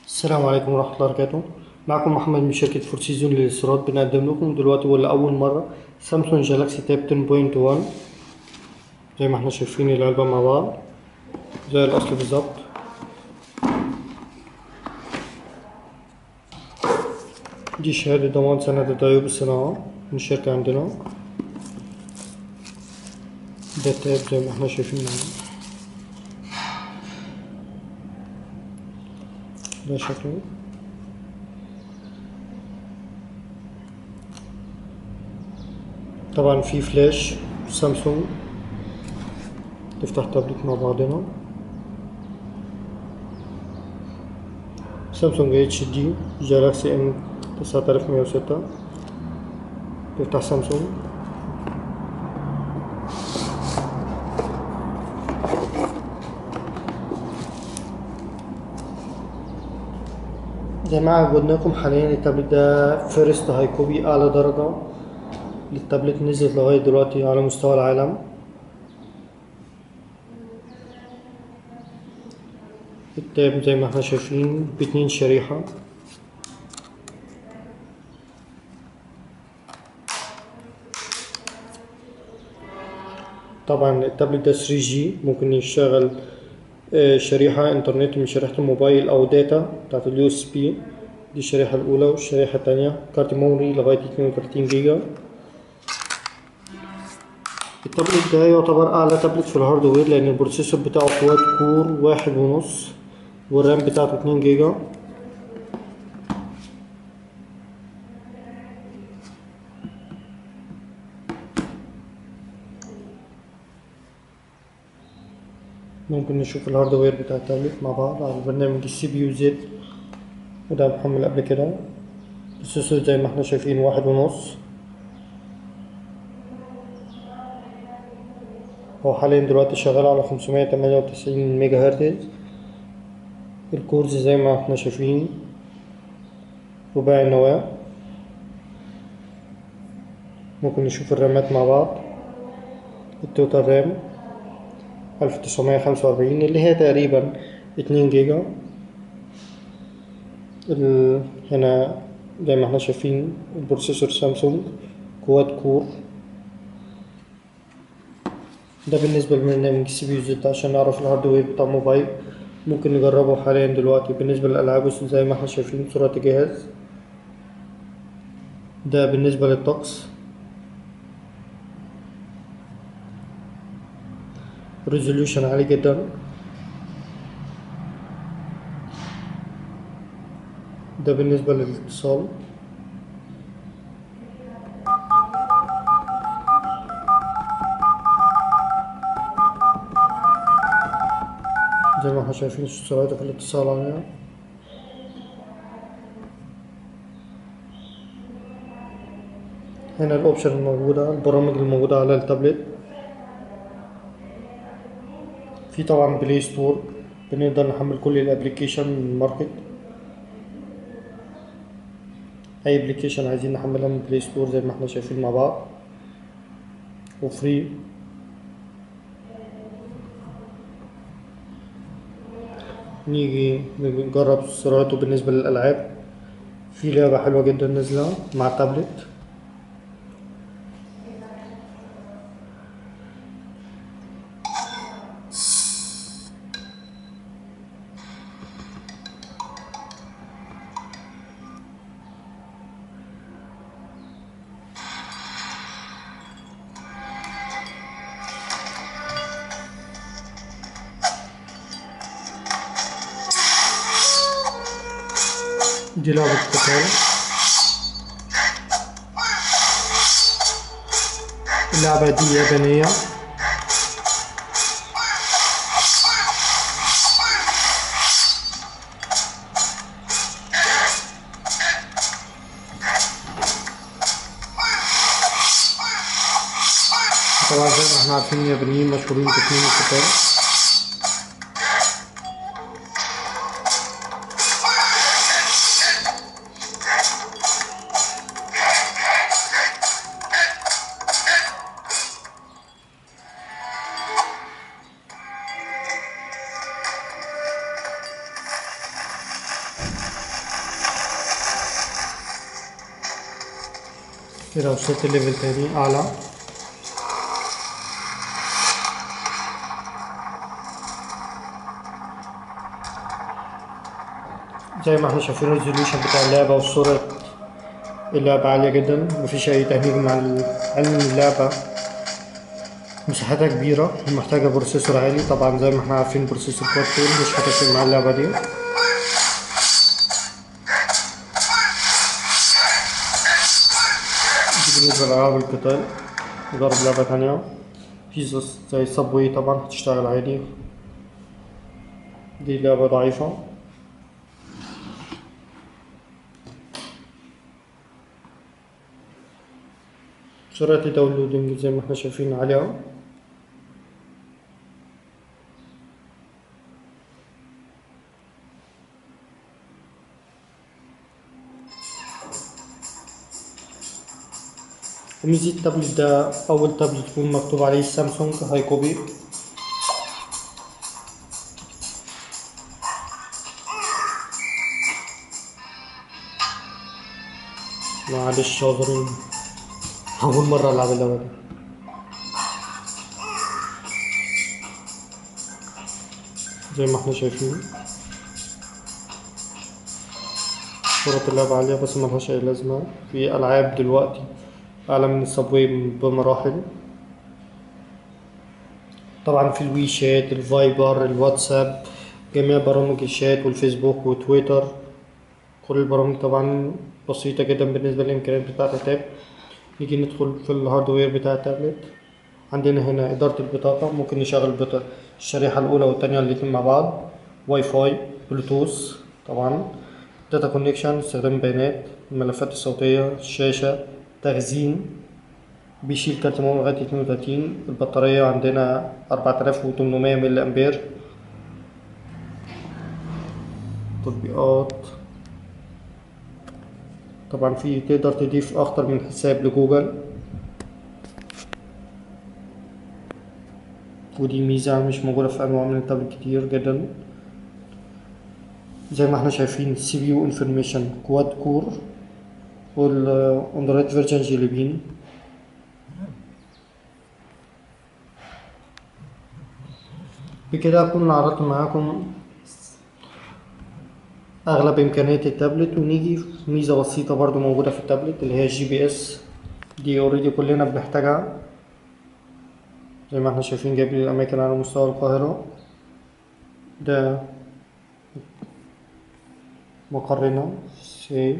السلام عليكم ورحمة الله وبركاته معكم محمد من شركة فور سيزون للاستيراد بنقدم لكم دلوقتي ولأول مرة سامسونج جالاكسي تاب 10.1 زي ما احنا شايفين العلبة مع بعض زي الأصل بالظبط دي شهادة ضمان سنة عيوب الصناعة من الشركة عندنا ده تاب زي ما احنا شايفين معانا ده شكله طبعا في فلاش سامسونج نفتح تابلت مع بعضنا سامسونج اتش دي جالاكسي ام تسعة آلاف مية وستة نفتح سامسونج زي ما عودناكم حاليا التابلت ده فيرست هاي كوبي اعلى درجة للتابلت نزلت لغاية دلوقتي على مستوى العالم التاب زي ما احنا شايفين باتنين شريحة طبعا التابلت ده 3G ممكن يشتغل آه، شريحة انترنت من شريحة الموبايل او داتا بتاعت اليو اس بي دي الشريحة الأولى والشريحة التانية كارت ميموري لغاية 32 جيجا التابلت ده يعتبر أعلى تابلت في الهاردوير لأن البروسيسور بتاعه كواد كور واحد ونص والرام بتاعته 2 جيجا ممكن نشوف الهاردوير بتاع التابلت مع بعض على برنامج السي بي يو زد وده محمل قبل كده البروسيسور زي ما احنا شايفين واحد ونص هو حاليا دلوقتي شغال على خمسمية تمانية وتسعين ميجا هرتز الكورز زي ما احنا شايفين رباعي النواة ممكن نشوف الرامات مع بعض التوتال رام ألف تسعمية خمسة وأربعين اللي هي تقريبا اتنين جيجا ال- هنا زي ما احنا شايفين البروسيسور سامسونج كواد كور ده بالنسبة لبرنامج السي بي يو زد عشان نعرف الهاردوير بتاع الموبايل ممكن نجربه حاليا دلوقتي بالنسبة للألعاب زي ما احنا شايفين صورة الجهاز ده بالنسبة للطقس ريزوليوشن عالي جدا ده بالنسبة للاتصال زي ما احنا شايفين سرعته في الاتصال عليها هنا الاوبشن الموجودة البرامج الموجودة على التابلت في طبعا بلاي ستور بنقدر نحمل كل الابليكيشن من الماركت اي ابليكيشن عايزين نحملها من بلاي ستور زي ما احنا شايفين مع بعض وفري نيجي نجرب سرعته بالنسبة للألعاب في لعبة حلوة جدا نازلة مع التابلت دي لعبة قتال اللعبة دي يابانية طبعا زي ما احنا عارفين اليابانيين مشهورين بفنون القتال كده وصلت ليفل تاني أعلى زي ما احنا شايفين الريزوليوشن بتاع اللعبة وصورة اللعبة عالية جدا مفيش أي تهنيج مع علم إن اللعبة مساحتها كبيرة ومحتاجة بروسيسور عالي طبعا زي ما احنا عارفين بروسيسور كواد كور مش هتفرق مع اللعبة دي دي بالنسبة لألعاب القتال نجرب لعبة تانية في زي- زي صابوي طبعا هتشتغل عادي دي لعبة ضعيفة سرعة الداونلودنج زي ما احنا شايفين عالية وميزة التابلت ده أول تابلت يكون مكتوب عليه سامسونج هاي كوبي معلش اعذروني أول مرة ألعب اللعبة دي زي ما احنا شايفين صورة اللعبة عالية بس ملهاش أي لازمة في ألعاب دلوقتي أعلى من الصابوي بمراحل طبعا في الوي شات الفايبر الواتساب جميع برامج الشات والفيسبوك وتويتر كل البرامج طبعا بسيطة جدا بالنسبة للإمكانيات بتاعة التاب نيجي ندخل في الهاردوير بتاع التابلت عندنا هنا إدارة البطاقة ممكن نشغل بط- الشريحة الأولى والتانية الاتنين مع بعض واي فاي بلوتوث طبعا داتا كونكشن استخدام بيانات الملفات الصوتية الشاشة تخزين بيشيل كارت ميموري لغاية 32 البطارية عندنا 4800 ملي أمبير تطبيقات طبعا في تقدر تضيف أكتر من حساب لجوجل ودي ميزة مش موجودة في أنواع من التابلت كتير جدا زي ما احنا شايفين سي بي يو انفورميشن كواد كور والاندرويد فيرجن جيلي بين بكده أكون عرضت معاكم أغلب إمكانيات التابلت ونيجي في ميزة بسيطة برضو موجودة في التابلت اللي هي الجي بي اس دي اوريدي كلنا بنحتاجها زي ما احنا شايفين جايب لي الأماكن على مستوى القاهرة ده مقرنا سي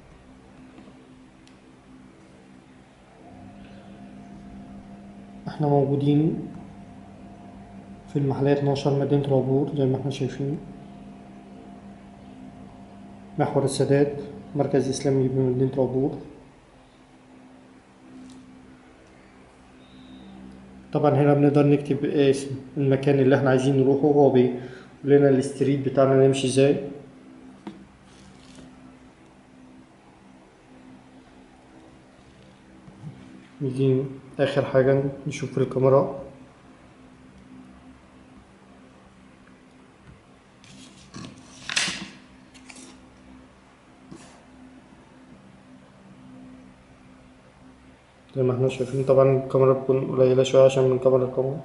احنا موجودين في المحلية 12 مدينة العبور زي ما احنا شايفين محور السادات مركز إسلامي بمدينة العبور طبعا هنا بنقدر نكتب اسم المكان اللي احنا عايزين نروحه هو بيقول لنا الستريت بتاعنا نمشي ازاي نيجي آخر حاجة نشوف في الكاميرا زي ما احنا شايفين طبعا الكاميرا بتكون قليلة شوية عشان من كاميرا الكاميرا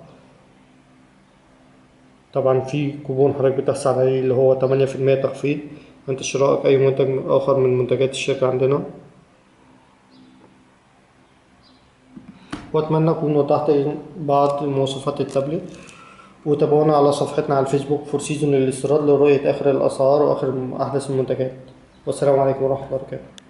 طبعا في كوبون حضرتك بتحصل عليه اللي هو تمانية في المية تخفيض عند شرائك أي منتج آخر من منتجات الشركة عندنا وأتمنى أكون وضحت بعض مواصفات التابلت وتابعونا على صفحتنا على الفيسبوك فور سيزون للاستيراد لرؤية آخر الأسعار وآخر أحدث المنتجات والسلام عليكم ورحمة الله وبركاته